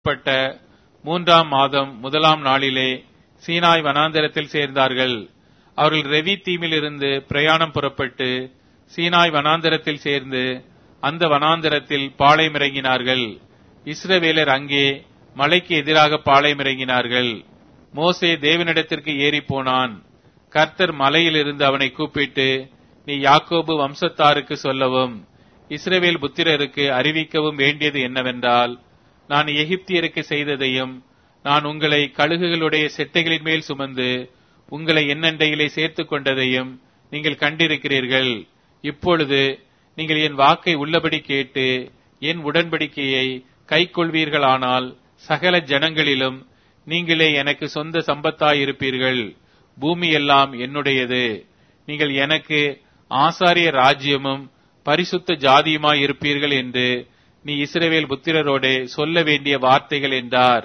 பட்ட மூன்றாம் மாதம் முதலாம் நாளிலே சீனாய் வனாந்தரத்தில் சேர்ந்தார்கள் அவர்கள் ரெவி தீமிலிருந்து பிரயாணம் புறப்பட்டு சீனாய் வனாந்தரத்தில் சேர்ந்து அந்த வனாந்தரத்தில் பாளையமிறங்கினார்கள் இஸ்ரவேலர் அங்கே மலைக்கு எதிராக பாளையமிறங்கினார்கள் மோசே தேவனிடத்திற்கு ஏறி போனான் கர்த்தர் மலையிலிருந்து அவனை கூப்பிட்டு நீ யாக்கோபு வம்சத்தாருக்கு சொல்லவும் இஸ்ரவேல் புத்திரருக்கு அறிவிக்கவும் வேண்டியது என்னவென்றால் நான் எகிப்தியருக்கு செய்ததையும் நான் உங்களை கழுகுகளுடைய செட்டைகளின் மேல் சுமந்து உங்களை என்னண்டையிலே சேர்த்துக் கொண்டதையும் நீங்கள் கண்டிருக்கிறீர்கள் இப்பொழுது நீங்கள் என் வாக்கை உள்ளபடி கேட்டு என் உடன்படிக்கையை கைக்கொள்வீர்களானால் சகல ஜனங்களிலும் நீங்களே எனக்கு சொந்த சம்பத்தாயிருப்பீர்கள் பூமி எல்லாம் என்னுடையது நீங்கள் எனக்கு ஆசாரிய ராஜ்யமும் பரிசுத்த ஜாதியுமாய் இருப்பீர்கள் என்று நீ இஸ்ரவேல் புத்திரரோடே சொல்ல வேண்டிய வார்த்தைகள் என்றார்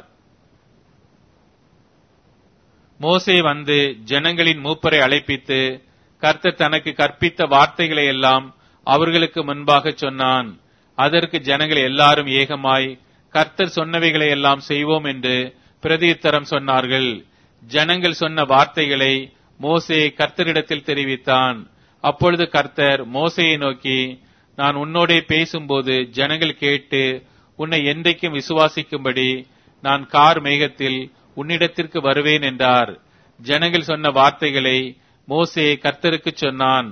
மோசே வந்து ஜனங்களின் மூப்பரை அழைப்பித்து கர்த்தர் தனக்கு கற்பித்த வார்த்தைகளை எல்லாம் அவர்களுக்கு முன்பாக சொன்னான் அதற்கு ஜனங்கள் எல்லாரும் ஏகமாய் கர்த்தர் சொன்னவைகளை எல்லாம் செய்வோம் என்று பிரதியுத்தரம் சொன்னார்கள் ஜனங்கள் சொன்ன வார்த்தைகளை மோசே கர்த்தரிடத்தில் தெரிவித்தான் அப்பொழுது கர்த்தர் மோசையை நோக்கி நான் உன்னோடே பேசும்போது ஜனங்கள் கேட்டு உன்னை என்றைக்கும் விசுவாசிக்கும்படி நான் கார் மேகத்தில் உன்னிடத்திற்கு வருவேன் என்றார் ஜனங்கள் சொன்ன வார்த்தைகளை மோசே கர்த்தருக்கு சொன்னான்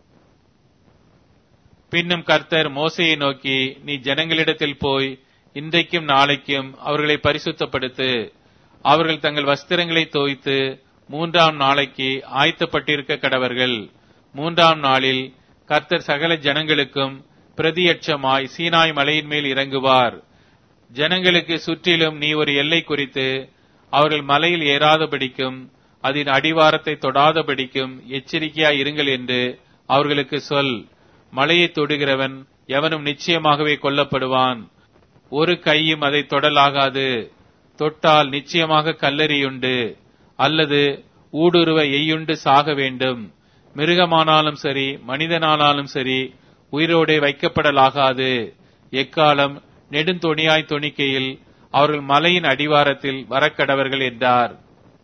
பின்னும் கர்த்தர் மோசையை நோக்கி நீ ஜனங்களிடத்தில் போய் இன்றைக்கும் நாளைக்கும் அவர்களை பரிசுத்தப்படுத்து அவர்கள் தங்கள் வஸ்திரங்களை தோய்த்து மூன்றாம் நாளைக்கு ஆயத்தப்பட்டிருக்க கடவர்கள் மூன்றாம் நாளில் கர்த்தர் சகல ஜனங்களுக்கும் பிரதியட்சமாய் சீனாய் மலையின் மேல் இறங்குவார் ஜனங்களுக்கு சுற்றிலும் நீ ஒரு எல்லை குறித்து அவர்கள் மலையில் ஏறாதபடிக்கும் அதன் அடிவாரத்தை தொடாதபடிக்கும் எச்சரிக்கையாய் இருங்கள் என்று அவர்களுக்கு சொல் மலையை தொடுகிறவன் எவனும் நிச்சயமாகவே கொல்லப்படுவான் ஒரு கையும் அதை தொடலாகாது தொட்டால் நிச்சயமாக கல்லறியுண்டு அல்லது ஊடுருவ எய்யுண்டு சாக வேண்டும் மிருகமானாலும் சரி மனிதனானாலும் சரி உயிரோடே வைக்கப்படலாகாது எக்காலம் நெடுந்தொணியாய் தொணிக்கையில் அவர்கள் மலையின் அடிவாரத்தில் வரக்கடவர்கள் என்றார்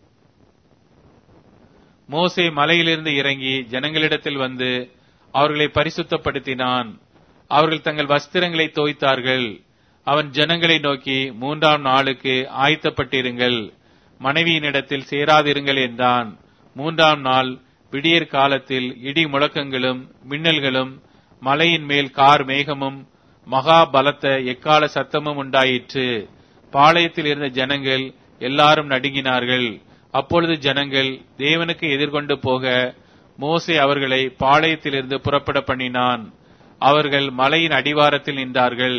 மோசே மலையிலிருந்து இறங்கி ஜனங்களிடத்தில் வந்து அவர்களை பரிசுத்தப்படுத்தினான் அவர்கள் தங்கள் வஸ்திரங்களை தோய்த்தார்கள் அவன் ஜனங்களை நோக்கி மூன்றாம் நாளுக்கு ஆயத்தப்பட்டிருங்கள் மனைவியினிடத்தில் சேராதிருங்கள் என்றான் மூன்றாம் நாள் விடியற் காலத்தில் இடி முழக்கங்களும் மின்னல்களும் மலையின் மேல் கார் மேகமும் மகா பலத்த எக்கால சத்தமும் உண்டாயிற்று பாளையத்தில் இருந்த ஜனங்கள் எல்லாரும் நடுங்கினார்கள் அப்பொழுது ஜனங்கள் தேவனுக்கு எதிர்கொண்டு போக மோசே அவர்களை பாளையத்திலிருந்து புறப்பட பண்ணினான் அவர்கள் மலையின் அடிவாரத்தில் நின்றார்கள்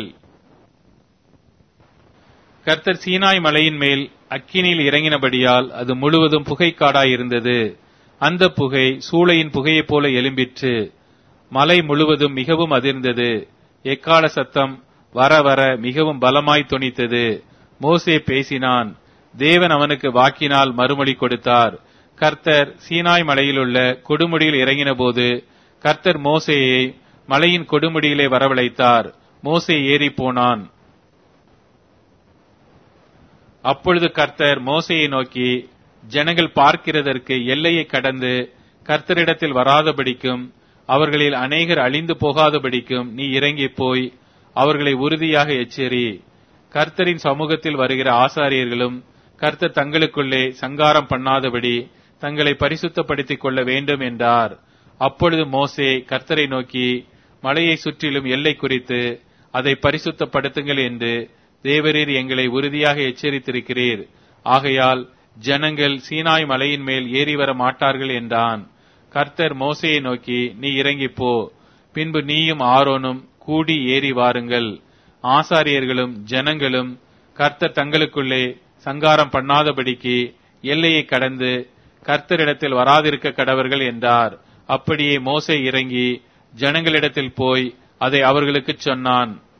கர்த்தர் சீனாய் மலையின் மேல் அக்கினியில் இறங்கினபடியால் அது முழுவதும் புகைக்காடாயிருந்தது அந்த புகை சூளையின் புகையைப் போல எழும்பிற்று மலை முழுவதும் மிகவும் அதிர்ந்தது எக்கால சத்தம் வர வர மிகவும் பலமாய் தொனித்தது மோசே பேசினான் தேவன் அவனுக்கு வாக்கினால் மறுமொழி கொடுத்தார் கர்த்தர் சீனாய் மலையிலுள்ள கொடுமுடியில் இறங்கின போது கர்த்தர் மோசேயை மலையின் கொடுமுடியிலே வரவழைத்தார் மோசே ஏறி போனான் அப்பொழுது கர்த்தர் மோசையை நோக்கி ஜனங்கள் பார்க்கிறதற்கு எல்லையை கடந்து கர்த்தரிடத்தில் வராதபடிக்கும் அவர்களில் அநேகர் அழிந்து போகாதபடிக்கும் நீ இறங்கி போய் அவர்களை உறுதியாக எச்சரி கர்த்தரின் சமூகத்தில் வருகிற ஆசாரியர்களும் கர்த்தர் தங்களுக்குள்ளே சங்காரம் பண்ணாதபடி தங்களை பரிசுத்தப்படுத்திக் கொள்ள வேண்டும் என்றார் அப்பொழுது மோசே கர்த்தரை நோக்கி மலையை சுற்றிலும் எல்லை குறித்து அதை பரிசுத்தப்படுத்துங்கள் என்று தேவரீர் எங்களை உறுதியாக எச்சரித்திருக்கிறீர் ஆகையால் ஜனங்கள் சீனாய் மலையின் மேல் ஏறி வர மாட்டார்கள் என்றான் கர்த்தர் மோசையை நோக்கி நீ இறங்கி போ பின்பு நீயும் ஆரோனும் கூடி ஏறி வாருங்கள் ஆசாரியர்களும் ஜனங்களும் கர்த்தர் தங்களுக்குள்ளே சங்காரம் பண்ணாதபடிக்கு எல்லையை கடந்து கர்த்தரிடத்தில் வராதிருக்க கடவர்கள் என்றார் அப்படியே மோசே இறங்கி ஜனங்களிடத்தில் போய் அதை அவர்களுக்குச் சொன்னான்